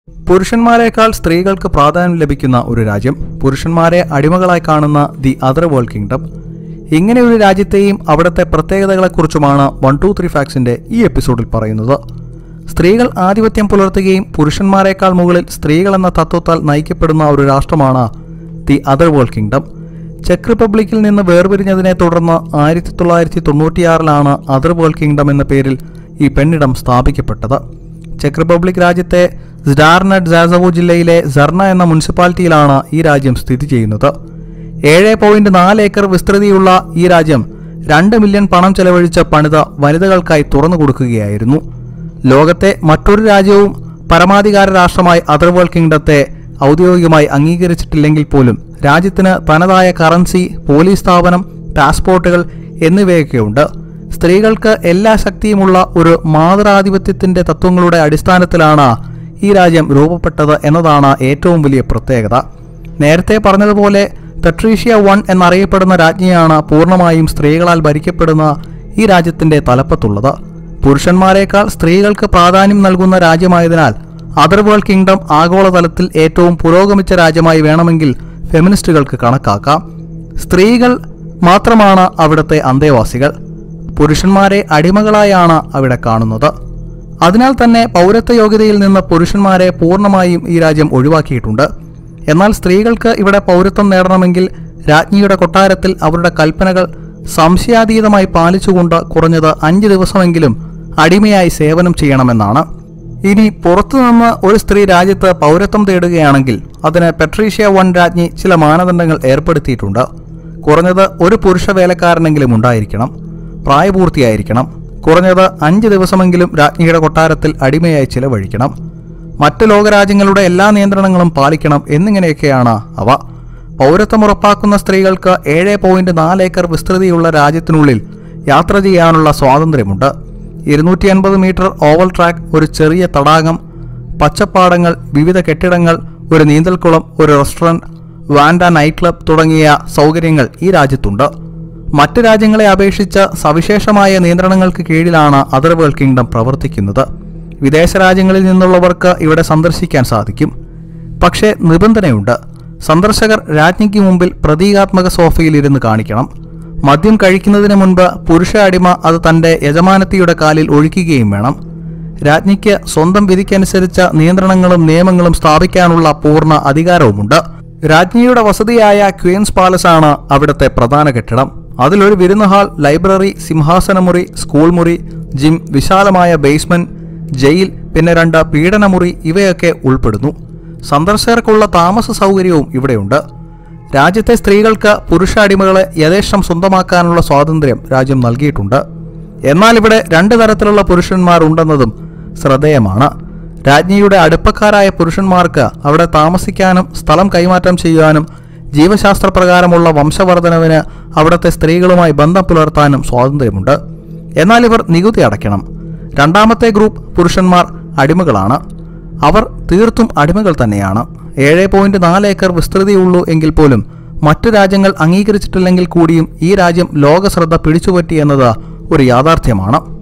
പുരുഷന്മാരെക്കാൾ സ്ത്രീകൾക്ക് പ്രാധാന്യം ലഭിക്കുന്ന ഒരു രാജ്യം പുരുഷന്മാരെ അടിമകളായി കാണുന്ന ദി അതർ വേൾഡ് കിങ്ഡം ഇങ്ങനെ ഒരു രാജ്യത്തെയും അവിടുത്തെ പ്രത്യേകതകളെക്കുറിച്ചുമാണ് വൺ ടു ത്രീ ഫാക്സിന്റെ ഈ എപ്പിസോഡിൽ പറയുന്നത് സ്ത്രീകൾ ആധിപത്യം പുലർത്തുകയും പുരുഷന്മാരെക്കാൾ മുകളിൽ സ്ത്രീകൾ എന്ന തത്വത്താൽ നയിക്കപ്പെടുന്ന ഒരു രാഷ്ട്രമാണ് ദി അതർ വേൾഡ് കിങ്ഡം ചെക്ക് റിപ്പബ്ലിക്കിൽ നിന്ന് വേർപിരിഞ്ഞതിനെ തുടർന്ന് ആയിരത്തി തൊള്ളായിരത്തി തൊണ്ണൂറ്റിയാറിലാണ് അതർ വേൾഡ് കിങ്ഡം എന്ന പേരിൽ ഈ പെണ്ണിടം സ്ഥാപിക്കപ്പെട്ടത് ചെക്ക് റിപ്പബ്ലിക് രാജ്യത്തെ സ്ഡാർനഡ് ജാസവോ ജില്ലയിലെ സർണ എന്ന മുനിസിപ്പാലിറ്റിയിലാണ് ഈ രാജ്യം സ്ഥിതി ചെയ്യുന്നത് ഏഴ് പോയിന്റ് നാല് ഏക്കർ വിസ്തൃതിയുള്ള ഈ രാജ്യം രണ്ട് മില്യൺ പണം ചെലവഴിച്ച് പണിത വനിതകൾക്കായി തുറന്നു കൊടുക്കുകയായിരുന്നു ലോകത്തെ മറ്റൊരു രാജ്യവും പരമാധികാര രാഷ്ട്രമായി അതർ വേൾഡ് കിങ്ഡത്തെ ഔദ്യോഗികമായി അംഗീകരിച്ചിട്ടില്ലെങ്കിൽ പോലും രാജ്യത്തിന് തനതായ കറൻസി പോലീസ് സ്ഥാപനം പാസ്പോർട്ടുകൾ എന്നിവയൊക്കെയുണ്ട് സ്ത്രീകൾക്ക് എല്ലാ ശക്തിയുമുള്ള ഒരു മാതൃാധിപത്യത്തിന്റെ തത്വങ്ങളുടെ അടിസ്ഥാനത്തിലാണ് ഈ രാജ്യം രൂപപ്പെട്ടത് എന്നതാണ് ഏറ്റവും വലിയ പ്രത്യേകത നേരത്തെ പറഞ്ഞതുപോലെ പെട്രീഷ്യ വൺ എന്നറിയപ്പെടുന്ന രാജ്ഞിയാണ് പൂർണ്ണമായും സ്ത്രീകളാൽ ഭരിക്കപ്പെടുന്ന ഈ രാജ്യത്തിന്റെ തലപ്പത്തുള്ളത് പുരുഷന്മാരെക്കാൾ സ്ത്രീകൾക്ക് പ്രാധാന്യം നൽകുന്ന രാജ്യമായതിനാൽ അതർ വേൾഡ് കിങ്ഡം ആഗോളതലത്തിൽ ഏറ്റവും പുരോഗമിച്ച രാജ്യമായി വേണമെങ്കിൽ ഫെമിനിസ്റ്റുകൾക്ക് കണക്കാക്കാം സ്ത്രീകൾ മാത്രമാണ് അവിടുത്തെ അന്തേവാസികൾ പുരുഷന്മാരെ അടിമകളായാണ് അവിടെ കാണുന്നത് അതിനാൽ തന്നെ പൗരത്വ യോഗ്യതയിൽ നിന്ന് പുരുഷന്മാരെ പൂർണ്ണമായും ഈ രാജ്യം ഒഴിവാക്കിയിട്ടുണ്ട് എന്നാൽ സ്ത്രീകൾക്ക് ഇവിടെ പൗരത്വം നേടണമെങ്കിൽ രാജ്ഞിയുടെ കൊട്ടാരത്തിൽ അവരുടെ കൽപ്പനകൾ സംശയാതീതമായി പാലിച്ചുകൊണ്ട് കുറഞ്ഞത് അഞ്ച് ദിവസമെങ്കിലും അടിമയായി സേവനം ചെയ്യണമെന്നാണ് ഇനി പുറത്തുനിന്ന് ഒരു സ്ത്രീ രാജ്യത്ത് പൗരത്വം തേടുകയാണെങ്കിൽ അതിന് പെട്രീഷ്യ വൺ രാജ്ഞി ചില മാനദണ്ഡങ്ങൾ ഏർപ്പെടുത്തിയിട്ടുണ്ട് കുറഞ്ഞത് ഒരു പുരുഷ വേലക്കാരനെങ്കിലും ഉണ്ടായിരിക്കണം പ്രായപൂർത്തിയായിരിക്കണം കുറഞ്ഞത് അഞ്ച് ദിവസമെങ്കിലും രാജ്ഞിയുടെ കൊട്ടാരത്തിൽ അടിമയായി ചിലവഴിക്കണം മറ്റ് ലോകരാജ്യങ്ങളുടെ എല്ലാ നിയന്ത്രണങ്ങളും പാലിക്കണം എന്നിങ്ങനെയൊക്കെയാണ് അവ പൗരത്വം ഉറപ്പാക്കുന്ന സ്ത്രീകൾക്ക് ഏഴ് പോയിന്റ് നാല് ഏക്കർ വിസ്തൃതിയുള്ള രാജ്യത്തിനുള്ളിൽ യാത്ര ചെയ്യാനുള്ള സ്വാതന്ത്ര്യമുണ്ട് ഇരുന്നൂറ്റി അൻപത് മീറ്റർ ഓവൽ ട്രാക്ക് ഒരു ചെറിയ തടാകം പച്ചപ്പാടങ്ങൾ വിവിധ കെട്ടിടങ്ങൾ ഒരു നീന്തൽക്കുളം ഒരു റെസ്റ്റോറന്റ് വാൻഡ നൈറ്റ് ക്ലബ് തുടങ്ങിയ സൗകര്യങ്ങൾ ഈ രാജ്യത്തുണ്ട് മറ്റ് രാജ്യങ്ങളെ അപേക്ഷിച്ച് സവിശേഷമായ നിയന്ത്രണങ്ങൾക്ക് കീഴിലാണ് അതർ വേൾഡ് കിങ്ഡം പ്രവർത്തിക്കുന്നത് വിദേശ രാജ്യങ്ങളിൽ നിന്നുള്ളവർക്ക് ഇവിടെ സന്ദർശിക്കാൻ സാധിക്കും പക്ഷേ നിബന്ധനയുണ്ട് സന്ദർശകർ രാജ്ഞിക്ക് മുമ്പിൽ പ്രതീകാത്മക സോഫയിൽ ഇരുന്ന് കാണിക്കണം മദ്യം കഴിക്കുന്നതിന് മുൻപ് പുരുഷ അടിമ അത് തന്റെ യജമാനത്തിയുടെ കാലിൽ ഒഴിക്കുകയും വേണം രാജ്ഞിക്ക് സ്വന്തം വിധിക്കനുസരിച്ച നിയന്ത്രണങ്ങളും നിയമങ്ങളും സ്ഥാപിക്കാനുള്ള പൂർണ്ണ അധികാരവുമുണ്ട് രാജ്ഞിയുടെ വസതിയായ ക്വീൻസ് പാലസ് ആണ് അവിടുത്തെ പ്രധാന കെട്ടിടം അതിലൊരു വിരുന്ന് ഹാൾ ലൈബ്രറി സിംഹാസനമുറി സ്കൂൾ മുറി ജിം വിശാലമായ ബേസ്മെന്റ് ജയിൽ പിന്നെ രണ്ട് പീഡനമുറി ഇവയൊക്കെ ഉൾപ്പെടുന്നു സന്ദർശകർക്കുള്ള താമസ സൗകര്യവും ഇവിടെയുണ്ട് രാജ്യത്തെ സ്ത്രീകൾക്ക് പുരുഷ അടിമകളെ യഥേഷ്ടം സ്വന്തമാക്കാനുള്ള സ്വാതന്ത്ര്യം രാജ്യം നൽകിയിട്ടുണ്ട് എന്നാൽ ഇവിടെ രണ്ട് തരത്തിലുള്ള പുരുഷന്മാർ ഉണ്ടെന്നതും ശ്രദ്ധേയമാണ് രാജ്ഞിയുടെ അടുപ്പക്കാരായ പുരുഷന്മാർക്ക് അവിടെ താമസിക്കാനും സ്ഥലം കൈമാറ്റം ചെയ്യുവാനും ജീവശാസ്ത്രപ്രകാരമുള്ള വംശവർധനവിന് അവിടുത്തെ സ്ത്രീകളുമായി ബന്ധം പുലർത്താനും സ്വാതന്ത്ര്യമുണ്ട് എന്നാൽ ഇവർ നികുതി അടയ്ക്കണം രണ്ടാമത്തെ ഗ്രൂപ്പ് പുരുഷന്മാർ അടിമകളാണ് അവർ തീർത്തും അടിമകൾ തന്നെയാണ് ഏഴ് പോയിന്റ് നാല് ഏക്കർ വിസ്തൃതിയുള്ളൂ എങ്കിൽ പോലും മറ്റു രാജ്യങ്ങൾ അംഗീകരിച്ചിട്ടില്ലെങ്കിൽ കൂടിയും ഈ രാജ്യം ലോക ശ്രദ്ധ പിടിച്ചുപറ്റി എന്നത് ഒരു യാഥാർത്ഥ്യമാണ്